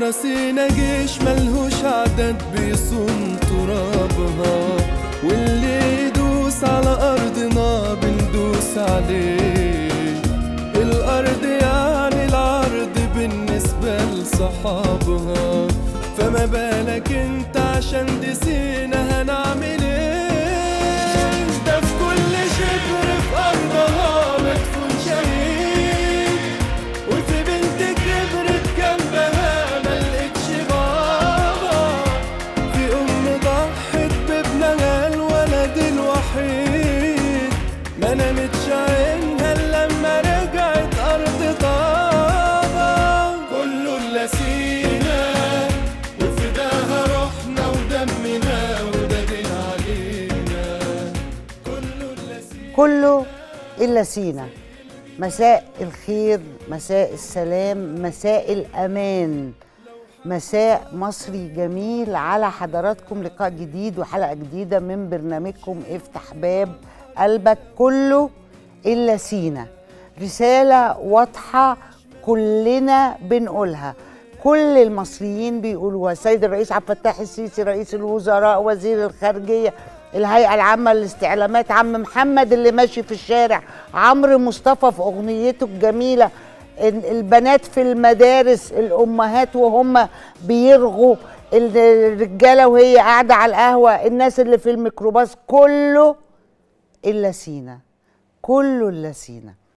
بكرة سينا جيش ملهوش عدد بيصون ترابها واللي يدوس على أرضنا بندوس عليه الأرض يعني العرض بالنسبة لصحابها فما بالك انت عشان دي سينا هنعمل ايه ده في كل شبر في أرضها مدفون شهيد وفي بنت كبرت جنبها ملقتش بابا في أم ضحت بابنها الولد الوحيد ما نامتش عينها إلا لما رجعت أرض طابا كله إلا سينا وفداها روحنا ودمنا وده دين علينا كله إلا سينا كله إلا سينا مساء الخير مساء السلام مساء الأمان مساء مصري جميل على حضراتكم لقاء جديد وحلقة جديدة من برنامجكم افتح باب قلبك كله إلا سينا رسالة واضحة كلنا بنقولها كل المصريين بيقولوها السيد الرئيس عبد الفتاح السيسي رئيس الوزراء وزير الخارجية الهيئة العامة للاستعلامات عم محمد اللي ماشي في الشارع عمرو مصطفى في أغنيته الجميلة ال- البنات في المدارس الأمهات وهم بيرغوا ال- الرجالة وهي قاعدة على القهوة الناس اللي في الميكروباص كله إلا سينا كله إلا سينا